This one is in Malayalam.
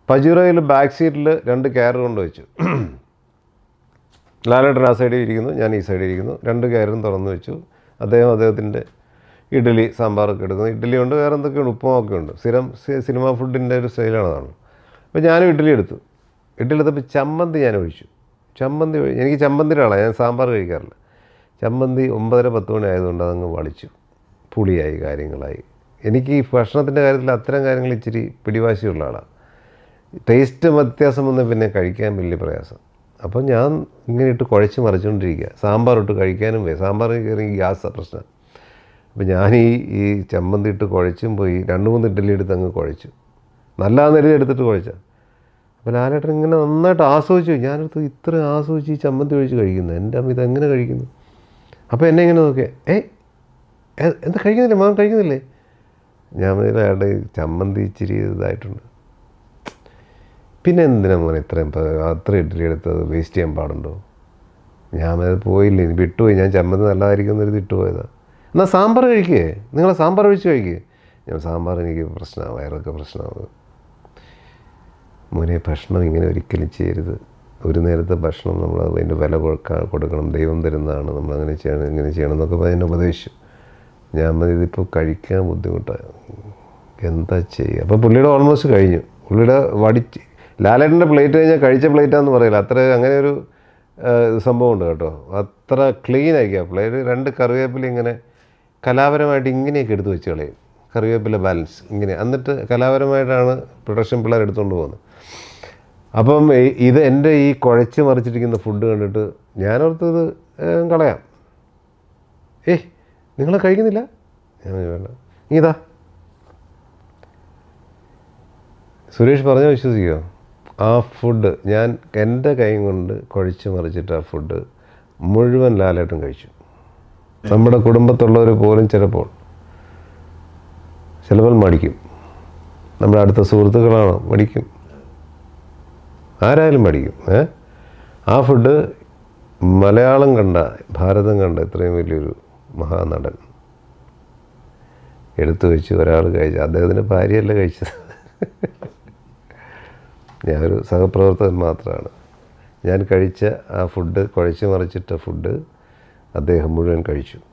പജീറോയിൽ ബാക്ക് സീറ്റിൽ രണ്ട് കയർ കൊണ്ട് വെച്ചു ലാലേട്ടൻ ആ സൈഡിൽ ഇരിക്കുന്നു ഞാൻ ഈ സൈഡിൽ ഇരിക്കുന്നു രണ്ട് കയറും തുറന്നു വെച്ചു അദ്ദേഹം അദ്ദേഹത്തിൻ്റെ ഇഡ്ഡലി സാമ്പാറൊക്കെ എടുക്കുന്നു ഇഡ്ഡലി ഉണ്ട് വേറെ എന്തൊക്കെയുണ്ട് ഉപ്പുമൊക്കെ ഉണ്ട് സ്ഥിരം സി- സിനിമ ഫുഡിൻ്റെ ഒരു സ്റ്റൈലാണ് അതാണ് അപ്പോൾ ഞാനും ഇഡ്ഡലി എടുത്തു ഇഡ്ഡലി എടുത്തപ്പോൾ ചമ്മന്തി ഞാൻ ഒഴിച്ചു ചമ്മന്തി ഒഴി- എനിക്ക് ചമ്മന്തിയുടെ ആളാണ് ഞാൻ സാമ്പാർ കഴിക്കാറില്ല ചമ്മന്തി ഒമ്പതര പത്ത് മണി ആയതുകൊണ്ട് അതങ്ങ് വളിച്ചു പുളിയായി കാര്യങ്ങളായി എനിക്ക് ഈ ഭക്ഷണത്തിൻ്റെ കാര്യത്തിൽ അത്തരം കാര്യങ്ങൾ ഇച്ചിരി പിടിവാശിയുള്ള ആളാണ് ടേസ്റ്റ് വ്യത്യാസം വന്നാൽ പിന്നെ കഴിക്കാൻ വലിയ പ്രയാസം അപ്പോൾ ഞാൻ ഇങ്ങനെ ഇട്ട് കുഴച്ച് മറിച്ചുകൊണ്ടിരിക്കുക സാമ്പാർ ഇട്ട് കഴിക്കാനും പോയി സാമ്പാർ കയറി ഗ്യാസ് പ്രശ്നം അപ്പോൾ ഞാൻ ഈ ഈ ചമ്മന്തി ഇട്ട് കുഴച്ചും പോയി രണ്ട് മൂന്ന് ഇഡ്ഡലി എടുത്ത് അങ്ങ് കുഴച്ചു നല്ലതാന്ന് എഴുതി എടുത്തിട്ട് കുഴച്ച അപ്പോൾ ലാലേട്ടൻ ഇങ്ങനെ നന്നായിട്ട് ആസ്വദിച്ചു ഞാനെടുത്ത് ഇത്ര ആസ്വദിച്ച് ഈ ചമ്മന്തി ഒഴിച്ച് കഴിക്കുന്നു എൻ്റെ അമ്മ ഇതെങ്ങനെ കഴിക്കുന്നു അപ്പോൾ എന്നെ ഇങ്ങനെ നോക്കിയേ ഏയ് എ- എന്താ കഴിക്കുന്നില്ലേ മാം കഴിക്കുന്നില്ലേ ഞാൻ പറഞ്ഞില്ല, അയാളുടെ ഈ ചമ്മന്തി ഇച്ചിരി ഇതായിട്ടുണ്ട് പിന്നെ എന്തിനാ മോനെ ഇത്രയും പ- അത്ര ഇഡ്ഡലി എടുത്തത് വേസ്റ്റ് ചെയ്യാൻ പാടുണ്ടോ ഞാൻ അത് പോയില്ല ഇനി വിട്ടുപോയി ഞാൻ ചമ്മന്തി നല്ലതായിരിക്കും എന്നൊരു വിട്ടുപോയതാണ് എന്നാൽ സാമ്പാർ കഴിക്കേ നിങ്ങൾ സാമ്പാർ ഒഴിച്ച് കഴിക്കേ ഞാൻ സാമ്പാർ എനിക്ക് പ്രശ്നമാണ് വയറൊക്കെ പ്രശ്നമാണ് മോനെ ഭക്ഷണം ഇങ്ങനെ ഒരിക്കലും ചെയ്യരുത് ഒരു നേരത്തെ ഭക്ഷണം നമ്മൾ അതിൻ്റെ വില കൊടുക്കാൻ കൊടുക്കണം ദൈവം തരുന്നതാണ് നമ്മൾ അങ്ങനെ ചെയ്യണം ഇങ്ങനെ ചെയ്യണം എന്നൊക്കെ പറഞ്ഞ് എന്നെ ഉപദേശിച്ചു ഞാൻ മതി ഇതിപ്പോൾ കഴിക്കാൻ ബുദ്ധിമുട്ടാണ് എന്താ ചെയ്യുക അപ്പോൾ പുള്ളിയുടെ ഓൾമോസ്റ്റ് കഴിഞ്ഞു പുള്ളിയുടെ വടിച്ച് ലാലേട്ടൻ്റെ പ്ലേറ്റ് കഴിഞ്ഞാൽ കഴിച്ച പ്ലേറ്റാന്ന് പറയില്ല അത്ര അങ്ങനെ ഒരു ആ, സംഭവമുണ്ട് കേട്ടോ അത്ര ക്ലീൻ ആയിരിക്കുക പ്ലേറ്റ് രണ്ട് കറിവേപ്പില ഇങ്ങനെ കലാപരമായിട്ട് ഇങ്ങനെയൊക്കെ എടുത്ത് വെച്ച് കളയും കറിവേപ്പില ബാലൻസ് ഇങ്ങനെ എന്നിട്ട് കലാപരമായിട്ടാണ് പ്രൊഡക്ഷൻ പിള്ളേർ എടുത്തുകൊണ്ട് പോകുന്നത് അപ്പം ഈ- ഇത് എൻ്റെ ഈ കുഴച്ച് മറിച്ചിരിക്കുന്ന ഫുഡ് കണ്ടിട്ട് ഞാനോർത്തത് ഏ, കളയാം ഏയ് നിങ്ങൾ കഴിക്കുന്നില്ല ഞാൻ പറഞ്ഞു, വേണ്ട നീ ഇതാ സുരേഷ് പറഞ്ഞ വിശ്വസിക്കുമോ ആ ഫുഡ് ഞാൻ എൻ്റെ കൈ കൊണ്ട് കുഴച്ച് മറിച്ചിട്ട് ആ ഫുഡ് മുഴുവൻ ലാലേട്ടൻ കഴിച്ചു നമ്മുടെ കുടുംബത്തുള്ളവർ പോലും ചിലപ്പോൾ ചിലപ്പോൾ മടിക്കും നമ്മുടെ അടുത്ത സുഹൃത്തുക്കളാണോ മടിക്കും ആരായാലും മടിക്കും ഏ ആ ഫുഡ് മലയാളം കണ്ട ഭാരതം കണ്ട ഇത്രയും വലിയൊരു മഹാനടൻ എടുത്തു വെച്ച് ഒരാൾ കഴിച്ചു അദ്ദേഹത്തിൻ്റെ ഭാര്യയല്ല കഴിച്ചത് ഞാനൊരു സഹപ്രവർത്തകൻ മാത്രമാണ് ഞാൻ കഴിച്ച ആ ഫുഡ് കുഴച്ച് മറിച്ചിട്ട ഫുഡ് അദ്ദേഹം മുഴുവൻ കഴിച്ചു